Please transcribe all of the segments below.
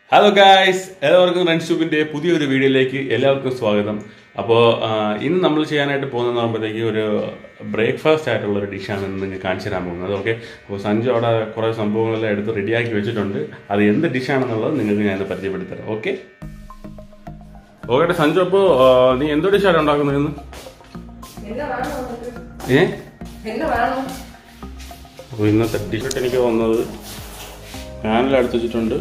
Hello guys എല്ലാവർക്കും റൺഷൂപ്പിന്റെ പുതിയൊരു വീഡിയോയിലേക്ക് എല്ലാവർക്കും സ്വാഗതം അപ്പോൾ ഇന്ന് നമ്മൾ ചെയ്യാനായിട്ട് പോകുന്നതെന്ന് പറയുമ്പോഴത്തേക്ക് ഒരു ബ്രേക്ക്ഫാസ്റ്റ് ആയിട്ടുള്ള ഒരു ഡിഷാണ് ഇന്ന് നിങ്ങൾക്ക് കാണിച്ചു തരാൻ പോകുന്നത് ഓക്കെ അപ്പോൾ സഞ്ജു അവിടെ കുറേ സംഭവങ്ങളെല്ലാം എടുത്ത് റെഡിയാക്കി വെച്ചിട്ടുണ്ട് അത് എന്ത് ഡിഷാണെന്നുള്ളത് നിങ്ങൾക്ക് ഞാൻ പരിചയപ്പെടുത്തി തരാം ഓക്കെ ഓക്കെ സഞ്ജു അപ്പോൾ നീ എന്തോ ഡിഷാണ് ഉണ്ടാക്കുന്നത് ഇന്ന് என்ன வேணும் உனக்கு? ഏ என்ன வேணும் അപ്പോൾ ഇന്നത്തെ ഡിഷർട്ട് എനിക്ക് വന്നത് പാനിൽ അടുത്ത് വെച്ചിട്ടുണ്ട്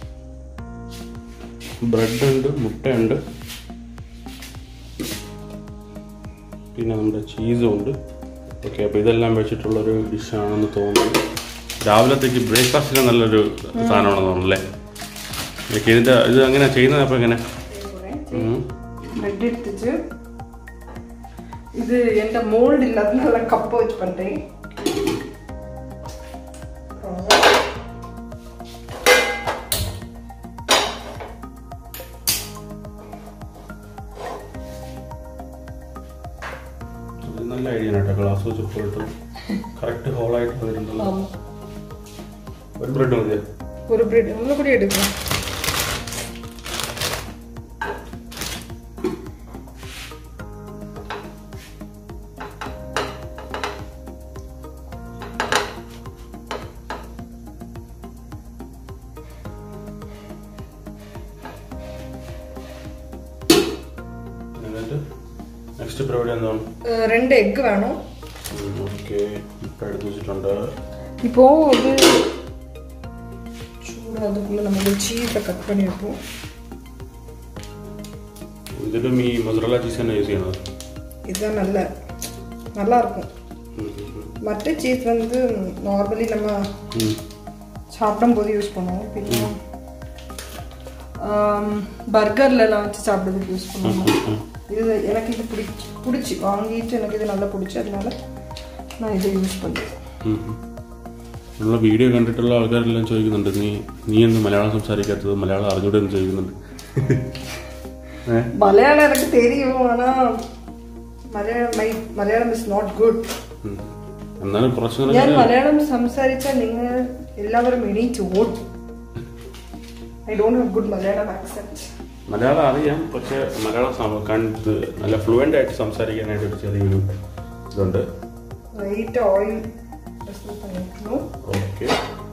ബ്രെഡ് ഉണ്ട് മുട്ടയുണ്ട് പിന്നെ നമ്മുടെ ചീസും ഉണ്ട് ഓക്കെ അപ്പോൾ ഇതെല്ലാം വെച്ചിട്ടുള്ളൊരു ഡിഷാണെന്ന് തോന്നുന്നു രാവിലത്തേക്ക് ബ്രേക്ക്ഫാസ്റ്റിന് നല്ലൊരു സാധനമാണെന്ന് തോന്നുന്നു അല്ലേ ഓക്കെ ഇതിൻ്റെ ഇത് എങ്ങനെയാണ് ചെയ്യുന്നത് അപ്പോൾ എങ്ങനെ ഉം. ബ്രെഡ് എടുത്തിട്ട് இது எந்த மோல்டு இல்லாதனால கப்ப வச்சு பண்றேன் ഇത് നല്ല ഐഡിയ കേട്ടോ ഗ്ലാസ് വെച്ച് പോയിട്ട് കറക്റ്റ് ഹോളായിട്ട് വരുന്നുണ്ടല്ലോ ஆமா ഒരു ബ്രെഡ് മതിയോ ஒரு பிரெட் இன்னும் கூட எடுக்கலாம் എന്നിട്ട് നെക്സ്റ്റ് പരിപാടി എന്താണ് அஹ், ரெண்டு எக் வேணும் ഓക്കെ മുട്ട എടുത്ത് വെച്ചിട്ടുണ്ട് இப்போ இது சூடாதுக்குள்ள நம்ம சீஸை கட் பண்ணி வைப்போம் ഇതിലും ഈ മൊസറല ചീസ് തന്നെ യൂസ് ചെയ്യണത് இதுதான் நல்ல நல்லா இருக்கும் மற்ற சீஸ் வந்து நார்மலி நம்ம சாப்பிடும்போது யூஸ் பண்ணுவோம் பின்ன பர்கர்லலாம் வச்சு சாப்பிட்றதுக்கு யூஸ் பண்ணுவோம் இது எனக்கு இது பிடிச்சி பிடிச்சி வாங்கிட்டு எனக்கு இது நல்லா பிடிச்சி அதனால நான் இதை யூஸ் பண்ணுறேன் നമ്മളെ വീഡിയോ കണ്ടിട്ടുള്ള ആൾക്കാരെല്ലാം ചോദിക്കുന്നുണ്ട് നീ നീ എന്ത് മലയാളം സംസാരിക്കാത്തത് മലയാളം അറിഞ്ഞൂടെ എന്ന് ചോദിക്കുന്നുണ്ട് ഏ? மலையாளம் எனக்கு தெரியும் ஆனால் Malayalam my Malayalam is not good ഉം. എന്നാലും കുറച്ച് ഞാൻ നേരം മലയാളം സംസാരിച്ചാൽ നിങ്ങൾ എല്ലാവരും എണീറ്റ് ഓടും I don't have good Malayalam accept Malayalam അറിയാം പക്ഷെ മലയാളം സം- കണ്ട് നല്ല ഫ്ലുവൻ്റ് ആയിട്ട് സംസാരിക്കാനായിട്ട് ഒരു ചെറിയൊരു ഇതുണ്ട് ലൈറ്റ് ഓയിൽ பண்ணிக்கணும் ഓക്കെ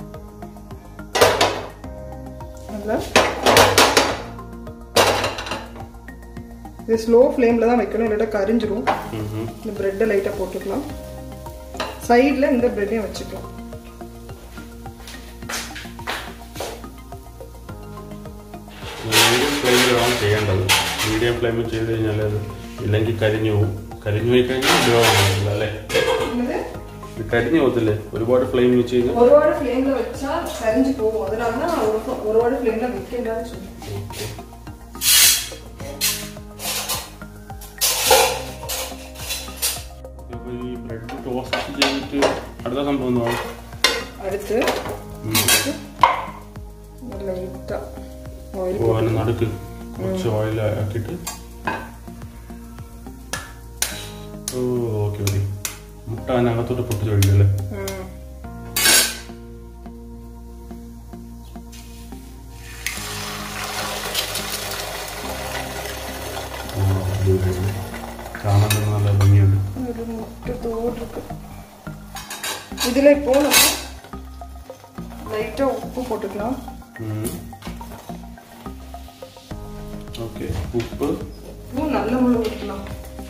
நல்லா இது ஸ்லோ ஃப்ளேமில் தான் வைக்கணும் இல்லாட்டா கரிஞ்சிரும் இந்த ப்ரெட்டை லைட்டாக போட்டுக்கலாம் சைடில் இந்த ப்ரெட்டையும் வச்சுக்கலாம் മീഡിയം ഫ്ലെയിമിലാണ് ചെയ്യേണ്ടത് മീഡിയം ഫ്ലെയിമിൽ ചെയ്ത് കഴിഞ്ഞാൽ അത് ഇല്ലെങ്കിൽ കരിഞ്ഞു പോകും കരിഞ്ഞു പോയി കഴിഞ്ഞാൽ ഉപയോഗമില്ല അല്ലേ என்னது ഇത് കരിഞ്ഞു പോകത്തില്ലേ ഒരുപാട് ഫ്ലെയിം വെച്ച് കഴിഞ്ഞാൽ ஒருவாடு ஃப்ளேமில் வச்சா கரிஞ்சு போகும் அதனால தான் நான் ஒரு ஒருவாடு ஃப்ளேமில் வைக்கலாம்னு சொல்லுவேன் അപ്പോൾ ഈ ബ്രെഡ് ടോസ്റ്റ് ചെയ്തിട്ട് അടുത്ത സംഭവം എന്താണ് அடுத்து லைட்டாக ஆயில் അപ്പോൾ അതിന് നടുക്ക് കുറച്ച് ഓയിൽ ആക്കിയിട്ട് ഓ ഓക്കെ മതി മുട്ട അതിനകത്തോട്ട് പൊട്ടിച്ച് ഒഴിക്കല്ലേ ആ, അടിപൊളിയാണ്. കാണാൻ തന്നെ നല്ല ഭംഗിയുണ്ട് ஒரு முட்டை தோடு இருக்கு இதில் இப்போ நம்ம லைட்டாக உப்பு போட்டுக்கலாம் ഓക്കെ ഉപ്പ് உப்பும் நல்ல உள்ள ஊற்றலாம்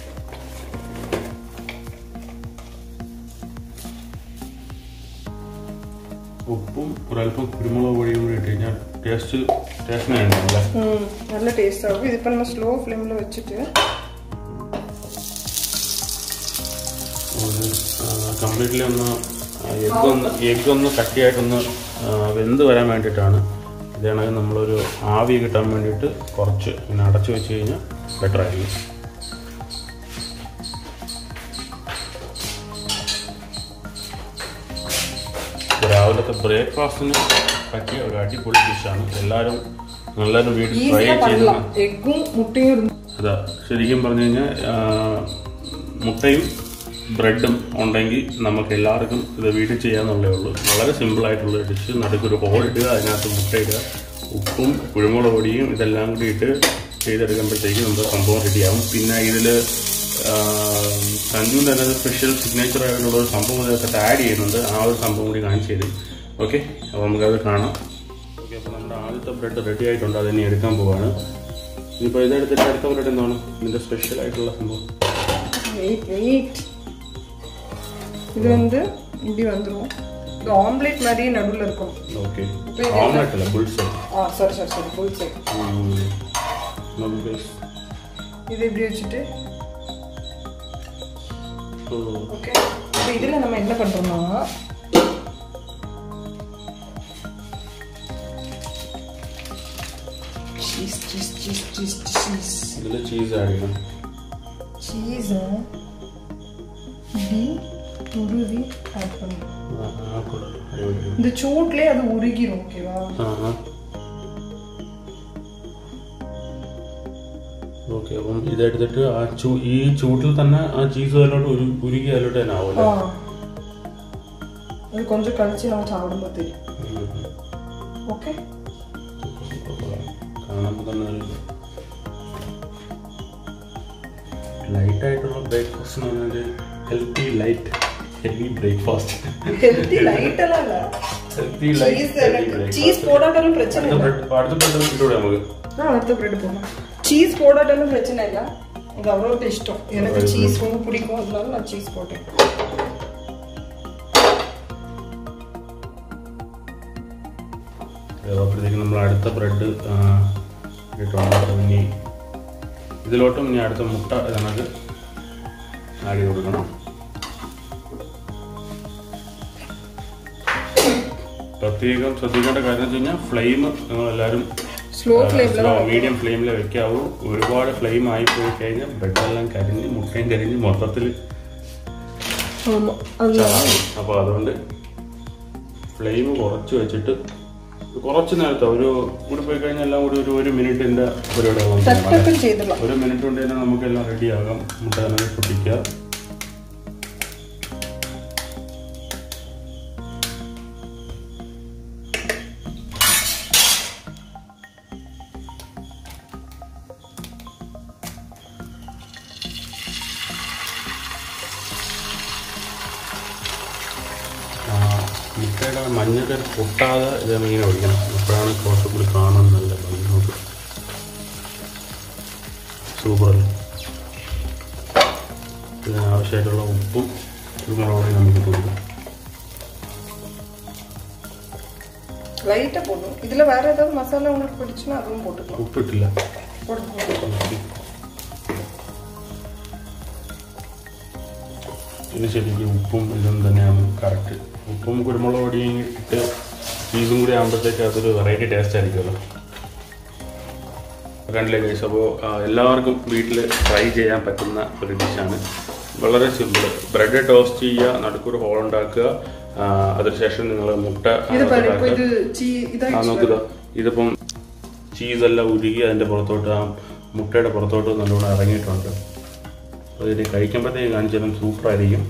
ഉപ്പും ഒരല്പം കുരുമുളക് പൊടിയും കൂടി ഇട്ട് കഴിഞ്ഞാൽ ടേസ്റ്റ് ടേസ്റ്റിന് വേണ്ടിയല്ലേ ம் நல்ல டேஸ்ட் ஆகும் இது இப்போ நம்ம ஸ்லோ ஃப்ளேமில் வச்சுட்டு കംപ്ലീറ്റ്ലി ഒന്ന് എഗ് ഒന്ന് എഗ് ഒന്ന് കട്ടിയായിട്ടൊന്ന് ആ, വെന്ത് വരാൻ വേണ്ടിയിട്ടാണ് ഇതാണെങ്കിൽ നമ്മളൊരു ആവി കിട്ടാൻ വേണ്ടിയിട്ട് കുറച്ച് ഇങ്ങനെ അടച്ചു വെച്ച് കഴിഞ്ഞാൽ ബെറ്റർ ആയിരിക്കും രാവിലത്തെ ബ്രേക്ക്ഫാസ്റ്റിന് പറ്റിയ ഒരു അടിപൊളി ഡിഷാണ് എല്ലാവരും എല്ലാവരും വീട്ടിൽ ട്രൈ ஈஸியாக ചെയ്ത് பண்ணலாம் எக்கும் முட்டையும் இருந்து അതാ ശരിക്കും പറഞ്ഞു കഴിഞ്ഞാൽ ആ, മുട്ടയും ബ്രെഡും ഉണ്ടെങ്കിൽ നമുക്ക് എല്ലാവർക്കും ഇത് വീട്ടിൽ ചെയ്യാന്നുള്ളേ ഉള്ളൂ വളരെ സിമ്പിൾ ആയിട്ടുള്ള ഡിഷ് നടുക്കൊരു ഹോൾ ഇടുക അതിനകത്ത് മുട്ട ഇടുക ഉപ്പും കുരുമുളക് പൊടിയും ഇതെല്ലാം കൂടി ഇട്ട് ചെയ്തെടുക്കുമ്പോഴത്തേക്ക് നമ്മുടെ സംഭവം റെഡിയാവും പിന്നെ ഇതിൽ സഞ്ജുവിൻ്റെ തന്നെ സ്പെഷ്യൽ സിഗ്നേച്ചർ ആയിട്ടുള്ള ഒരു സംഭവം ഇതിനകത്ത് ആഡ് ചെയ്യുന്നുണ്ട് ആ ഒരു സംഭവം കൂടി കാണിച്ചു തരും ഓക്കെ അപ്പോൾ നമുക്കത് കാണാം ഓക്കെ അപ്പോൾ നമ്മുടെ ആദ്യത്തെ ബ്രെഡ് റെഡി ആയിട്ടുണ്ട് അത് ഇനി എടുക്കാൻ പോവാണ് ഇനിയിപ്പോൾ ഇതെടുത്തിട്ട് അടുത്ത ബ്രെഡ് എന്താണ് ഇതിൻ്റെ സ്പെഷ്യൽ ആയിട്ടുള്ള സംഭവം வெயிட் வெயிட் இது வந்து இப்படி வந்துடும் இது ஆம்லேட் மாதிரியே நடுவில் இருக்கும் ഓക്കെ ഓംലെറ്റ് അല്ല ബുൾസ് ஆ sorry sorry sorry full side നമുക്ക് இது இப்படி வச்சுட்டு ஓகே இப்போ இதில் நம்ம என்ன பண்ணுறோம்னா cheese cheese cheese cheese cheese ഇതിൽ ചീസ് ആഡ് ചെയ്യണം சீஸை இப்படி உருவி ஆட் பண்ணணும் ആ, ആ, കൊള്ളാം. അടിപൊളി. இந்த சூட்லேயே அது உருகிரும் ஓகேவா ആ, ആ. ഓക്കെ അപ്പം ഇതെടുത്തിട്ട് ആ ചൂ ഈ ചൂട്ടിൽ തന്നെ ആ ചീസ് അതിലോട്ട് ഉരു ഉരുകി അതിലോട്ട് തന്നെ ആവുമല്ലേ ஆ அது கொஞ்சம் கழிச்சு நம்ம சாப்பிடும்போது தெரியும் ஓகே കാണുമ്പോൾ തന്നെ നല്ല ലൈറ്റ് ആയിട്ടുള്ള ബ്രേക്ക്ഫാസ്റ്റ് എന്ന് പറഞ്ഞാൽ healthy light heavy breakfast healthy light எல்லாம் இல்ல ഹെൽത്തി சீஸ் ലൈറ്റ് சீஸ் போடாட்டாலும் பிரச்சனை അടുത്ത இல்லை ബ്രെഡ് അടുത്ത ബ്രെഡ് ഇട്ടൂടെ നമുക്ക് ஆ அடுத்த பிரெட் போகலாம் சீஸ் போடாட்டாலும் பிரச்சனை இல்லை எனக்கு அவ்வளோ இஷ்டம் எனக்கு சீஸ் ரொம்ப பிடிக்கும் அதனால நான் சீஸ் போட்டேன் അപ്പോഴത്തേക്കും നമ്മൾ അടുത്ത ബ്രെഡ് ഇട്ടുണ്ട് ഇനി ഇതിലോട്ടും ഇനി അടുത്ത മുട്ട നമുക്ക് ആഡ് ചെയ്ത് കൊടുക്കണം പ്രത്യേകം ശ്രദ്ധിക്കേണ്ട കാര്യം എന്ന് വെച്ച് കഴിഞ്ഞാൽ ഫ്ലെയിം നിങ്ങൾ എല്ലാവരും സ്ലോ ഫ്ലെയിമിൽ സ്ലോ മീഡിയം ഫ്ലെയിമിൽ വെക്കാവൂ ഒരുപാട് ഫ്ലെയിം ആയി പോയി കഴിഞ്ഞാൽ ബ്രെഡെല്ലാം കരിഞ്ഞ് മുട്ടയും കരിഞ്ഞ് മൊത്തത്തിൽ ஆமாம் அதனால അപ്പോൾ അതുകൊണ്ട് ഫ്ലെയിം കുറച്ച് വെച്ചിട്ട് കുറച്ച് നേരത്തെ ഒരു കൂടി പോയി കഴിഞ്ഞാൽ എല്ലാം കൂടി ഒരു ഒരു മിനിറ്റിന്റെ പരിപാടി டக்குன்னு செய்திடலாம் ഒരു മിനിറ്റ് കൊണ്ട് തന്നെ നമുക്കെല്ലാം റെഡിയാകാം മുട്ട തന്നെ പൊട്ടിക്കുക ആ, മുട്ടയുടെ മഞ്ഞക്കറി പൊട്ടാതെ ഇത് ഇങ്ങനെ ഒഴിക്കണം അപ്പോഴാണ് കുറച്ചും കൂടി കാണാൻ നല്ല ഭംഗി നോക്ക് സൂപ്പറല്ലേ ഇതിന് ആവശ്യമായിട്ടുള്ള ഉപ്പും കുരുമുളക് പൊടിയും നമുക്ക് കൊടുക്കാം லைட்டாக போடணும் இதில் வேற ஏதாவது மசாலா உங்களுக்கு பிடிச்சுன்னா அதுவும் போட்டுக்கலாம் ഉപ്പിട്ടില്ല போட்டு ഇത് ശരിക്കും ഉപ്പും ഇതും തന്നെയാണ് കറക്റ്റ് ഉപ്പും കുരുമുളക് പൊടിയും ഇട്ട് ചീസും കൂടി ആകുമ്പോഴത്തേക്ക് അതൊരു വെറൈറ്റി ടേസ്റ്റ് ആയിരിക്കുമല്ലോ കണ്ടില്ലേ കഴിച്ചു അപ്പോൾ എല്ലാവർക്കും വീട്ടിൽ ട്രൈ ചെയ്യാൻ പറ്റുന്ന ഒരു ഡിഷാണ് വളരെ സിമ്പിൾ ബ്രെഡ് ടോസ്റ്റ് ചെയ്യുക നടുക്കൊരു ഹോൾ ഉണ്ടാക്കുക ആ, അതിനുശേഷം നിങ്ങൾ മുട്ട இது பாரு இப்போ ഉണ്ടാക്കുക இது சீ ആ இதாகிடுச்சு നോക്കുക ഇതിപ്പം ചീസെല്ലാം ഉരുകി അതിൻ്റെ പുറത്തോട്ട് ആ മുട്ടയുടെ പുറത്തോട്ട് നല്ലോണം ഇറങ്ങിയിട്ടുണ്ട് അപ്പോൾ ഇതിന് കഴിക്കുമ്പോഴത്തേക്ക് കാണിച്ചാലും സൂപ്പറായിരിക്കും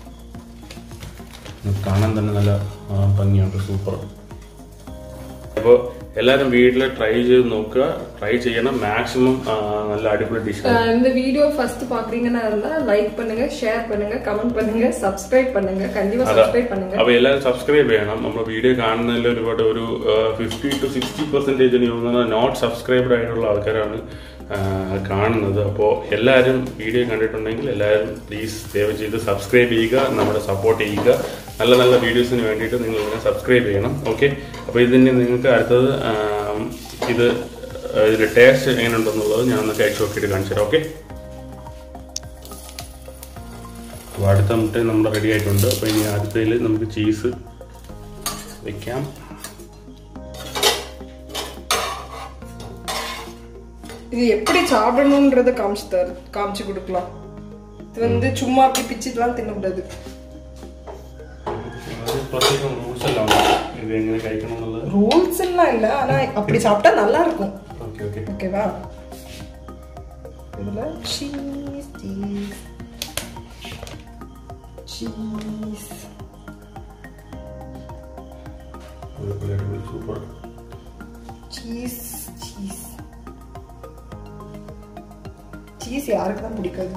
കാണാൻ തന്നെ നല്ല ആ, ഭംഗിയുണ്ട് സൂപ്പർ അപ്പോൾ എല്ലാവരും വീട്ടിൽ ട്രൈ ചെയ്ത് നോക്കുക ട്രൈ ചെയ്യണം മാക്സിമം നല്ല അടിപൊളി ഡിഷ് அஹ் இந்த வீடியோ ஃபர்ஸ்ட் பாக்குறீங்கன்னா இருந்தா லைக் பண்ணுங்க ஷேர் பண்ணுங்க கமெண்ட் பண்ணுங்க சப்ஸ்கிரைப் பண்ணுங்க கண்டிப்பா சப்ஸ்கிரைப் பண்ணுங்க അപ്പൊ എല്ലാവരും സബ്സ്ക്രൈബ് ചെയ്യണം നമ്മുടെ വീഡിയോ കാണുന്നതിൽ ഒരുപാട് ഒരു ഫിഫ്റ്റി ടു സിക്സ്റ്റി പെർസെൻറ്റേജ് എനിക്ക് തോന്നുന്നത് നോട്ട് സബ്സ്ക്രൈബ്ഡ് ആയിട്ടുള്ള ആൾക്കാരാണ് ആ, കാണുന്നത് അപ്പോൾ എല്ലാവരും വീഡിയോ കണ്ടിട്ടുണ്ടെങ്കിൽ എല്ലാവരും പ്ലീസ് ദയവ് ചെയ്ത് സബ്സ്ക്രൈബ് ചെയ്യുക നമ്മളെ സപ്പോർട്ട് ചെയ്യുക നല്ല നല്ല വീഡിയോസിന് വേണ്ടിയിട്ട് നിങ്ങൾ ഇതിനെ സബ്സ്ക്രൈബ് ചെയ്യണം ഓക്കെ അപ്പോൾ ഇതിന് നിങ്ങൾക്ക് അടുത്തത് ആ, ഇത് ഇതിൻ്റെ ടേസ്റ്റ് എങ്ങനെയുണ്ടെന്നുള്ളത് ഞാൻ ഒന്ന് കഴിച്ച് നോക്കിയിട്ട് കാണിച്ചു തരാം ഓക്കെ അപ്പോൾ അടുത്ത മുട്ട നമ്മുടെ റെഡി ആയിട്ടുണ്ട് അപ്പോൾ ഇനി അടുത്തതിൽ നമുക്ക് ചീസ് വെക്കാം இது எப்படி சாப்பிடணும்ன்றத காமிச்சு தர காமிச்சு கொடுக்கலாம் இது வந்து சும்மா அப்படி பிச்சுட்டுலாம் தின்னக்கூடாது അത് പ്രത്യേകം റൂൾസ് എല്ലാം ഉണ്ട് ഇത് എങ്ങനെ കഴിക്കണം എന്നുള്ളത് ரூல்ஸ் எல்லாம் இல்ல ஆனா அப்படி சாப்பிட்டா நல்லா இருக்கும் ഓക്കെ ഓക്കെ ஓகேவா இதுல சீஸ் சீஸ் சீஸ் അടിപൊളി അടിപൊളി സൂപ്പർ சீஸ் சீஸ் சீஸ் யாருக்கு தான் பிடிக்காது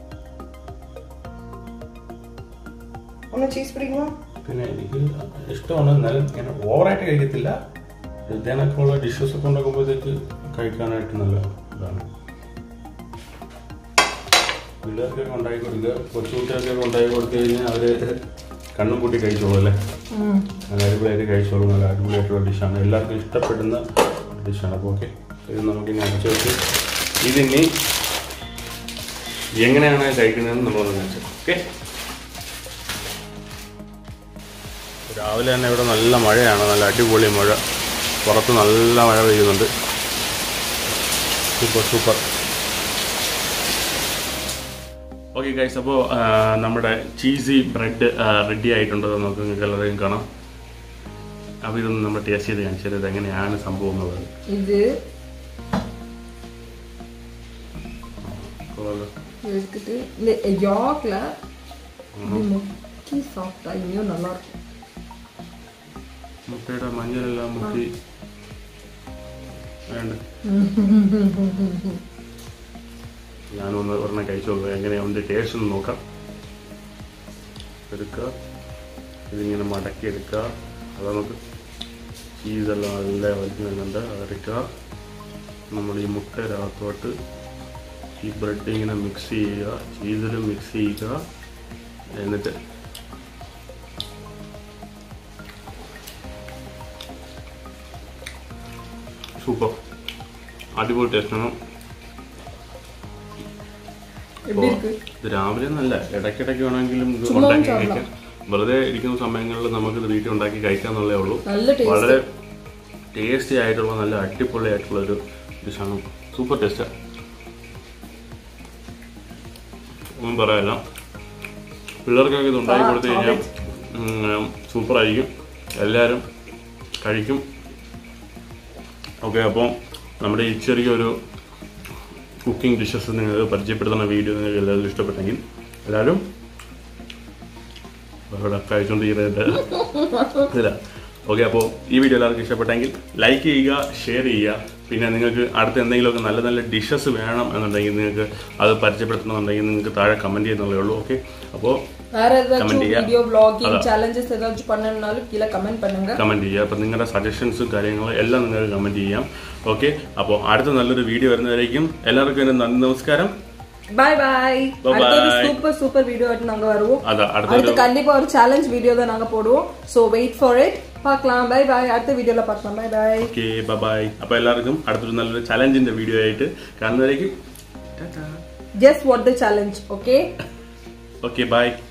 ஒன்றும் சீஸ் பிடிக்குமா പിന്നെ എനിക്ക് ഇഷ്ടമാണ് എന്നാലും ഇങ്ങനെ ഓവറായിട്ട് കഴിക്കത്തില്ല ഇതിനൊക്കെയുള്ള ഡിഷസ് ഒക്കെ ഉണ്ടാക്കുമ്പോഴത്തേക്ക് കഴിക്കാനായിട്ട് നല്ല ഇതാണ് പിള്ളേർക്കൊക്കെ ഉണ്ടാക്കി കൊടുക്കുക കൊച്ചുകുട്ടികൾക്കൊക്കെ ഉണ്ടാക്കി കൊടുത്തു കഴിഞ്ഞാൽ അവർ കണ്ണും കൂട്ടി കഴിച്ചോളൂ അല്ലേ നല്ല അടിപൊളിയായിട്ട് കഴിച്ചോളൂ നല്ല അടിപൊളിയായിട്ടുള്ള ഡിഷാണ് എല്ലാവർക്കും ഇഷ്ടപ്പെടുന്ന ഡിഷാണ് അപ്പോൾ ഓക്കെ ഇത് നമുക്കിനി അടച്ചു വെച്ച് ഇതിനി എങ്ങനെയാണ് കഴിക്കുന്നതെന്ന് നമ്മളൊന്ന് വെച്ചാൽ ഓക്കെ രാവിലെ തന്നെ ഇവിടെ നല്ല മഴയാണ് നല്ല അടിപൊളി മഴ പുറത്ത് നല്ല മഴ പെയ്യുന്നുണ്ട് സൂപ്പർ സൂപ്പർ ഓക്കെ ഗൈസ് അപ്പോൾ നമ്മുടെ ചീസി ബ്രെഡ് റെഡി ആയിട്ടുണ്ട് അത് നമുക്ക് നിങ്ങൾക്ക് എല്ലാവരെയും കാണാം അപ്പോൾ ഇതൊന്ന് നമ്മൾ ടേസ്റ്റ് ചെയ്ത് കാണിച്ചത് ഇത് എങ്ങനെയാണ് സംഭവം എന്നുള്ളത് இது കൊള്ളാലോ. எடுத்துட்டு இந்த யாக்ல முக்கி சாப்பிட்டா இன்னும் நல்லா இருக்கும் മുട്ടയുടെ മഞ്ഞളെല്ലാം മുക്കി വേണ്ട ഞാനൊന്ന് ഒരെണ്ണം കഴിച്ചോളൂ എങ്ങനെയുണ്ട് ടേസ്റ്റ് ഒന്ന് നോക്കാം എടുക്കുക ഇതിങ്ങനെ മടക്കി എടുക്കുക അത് നമുക്ക് ചീസെല്ലാം നല്ല വലിച്ചു വരുന്നുണ്ട് അതെടുക്കുക നമ്മൾ ഈ മുട്ടയുടെ അകത്തോട്ട് ഈ ബ്രെഡ് ഇങ്ങനെ മിക്സ് ചെയ്യുക ചീസിൽ മിക്സ് ചെയ്യുക എന്നിട്ട് സൂപ്പർ അടിപൊളി ടേസ്റ്റാണ് எப்படி இருக்கு ഇത് രാവിലെ എന്നല്ല ഇടയ്ക്കിടയ്ക്ക് വേണമെങ്കിലും ഇത് ചുമ്മാ ഉണ്ടാക്കി സാപ്പിടാം. കഴിക്കാം വെറുതെ ഇരിക്കുന്ന സമയങ്ങളിൽ നമുക്ക് ഇത് വീട്ടിൽ ഉണ്ടാക്കി കഴിക്കാന്നുള്ളേ ഉള്ളൂ நல்ல டேஸ்ட் വളരെ ടേസ്റ്റി ആയിട്ടുള്ള നല്ല അടിപൊളി ആയിട്ടുള്ള ഒരു ഡിഷാണ് സൂപ്പർ ടേസ്റ്റാണ് ഒന്നും പറയാനില്ല പിള്ളേർക്കൊക്കെ ഇത് ഉണ്ടാക്കി കൊടുത്തു കഴിഞ്ഞാൽ സൂപ്പർ ആയിരിക്കും എല്ലാവരും കഴിക്കും ഓക്കെ അപ്പോൾ നമ്മുടെ ഈ ചെറിയൊരു കുക്കിംഗ് ഡിഷസ് നിങ്ങൾക്ക് പരിചയപ്പെടുത്തുന്ന വീഡിയോ നിങ്ങൾക്ക് എല്ലാവരും ഇഷ്ടപ്പെട്ടെങ്കിൽ എല്ലാവരും ഇവിടെ കഴിച്ചുകൊണ്ടിരിക്കുന്നത് ഇല്ല ഓക്കെ അപ്പോൾ ഈ വീഡിയോ എല്ലാവർക്കും ഇഷ്ടപ്പെട്ടെങ്കിൽ ലൈക്ക് ചെയ്യുക ഷെയർ ചെയ്യുക പിന്നെ നിങ്ങൾക്ക് അടുത്ത എന്തെങ്കിലുമൊക്കെ നല്ല നല്ല ഡിഷസ് വേണം എന്നുണ്ടെങ്കിൽ നിങ്ങൾക്ക് അത് പരിചയപ്പെടുത്തണമെന്നുണ്ടെങ്കിൽ നിങ്ങൾക്ക് താഴെ കമൻറ്റ് ചെയ്യുന്നുള്ളേ ഉള്ളൂ ഓക്കെ അപ്പോൾ வேற ஏதாச்சும் Comment ചെയ്യാം. வீடியோ vlogging அதான். சேலஞ்சஸ் ஏதாச்சும் பண்ணணும்னாலும் கீழே கமெண்ட் பண்ணுங்க കമൻറ്റ് ചെയ്യുക അപ്പം നിങ്ങളുടെ സജഷൻസും കാര്യങ്ങളും എല്ലാം നിങ്ങൾക്ക് കമൻറ്റ് ചെയ്യാം ഓക്കെ അപ്പോൾ അടുത്ത നല്ലൊരു വീഡിയോ വരുന്നവരേക്കും എല്ലാവർക്കും എൻ്റെ നന്ദി നമസ്കാരം பாய் பாய் Bye அடுத்த ஒரு bye. சூப்பர் சூப்பர் வீடியோ நாங்க வருவோம் അതാ അടുത്തൊരു அடுத்து கண்டிப்பா ஒரு சேலஞ்ச் வீடியோ தான் நாங்க போடுவோம் சோ வெயிட் ஃபார் இட் பார்க்கலாம் பை பாய் அடுத்த வீடியோல பார்க்கலாம் பை பாய் ഓക്കെ ബൈ അപ്പോൾ എല്ലാവർക്കും അടുത്തൊരു നല്ലൊരു ചലഞ്ചിൻ്റെ വീഡിയോ ആയിട്ട് കാണുന്നവരേക്കും guess what the challenge okay okay by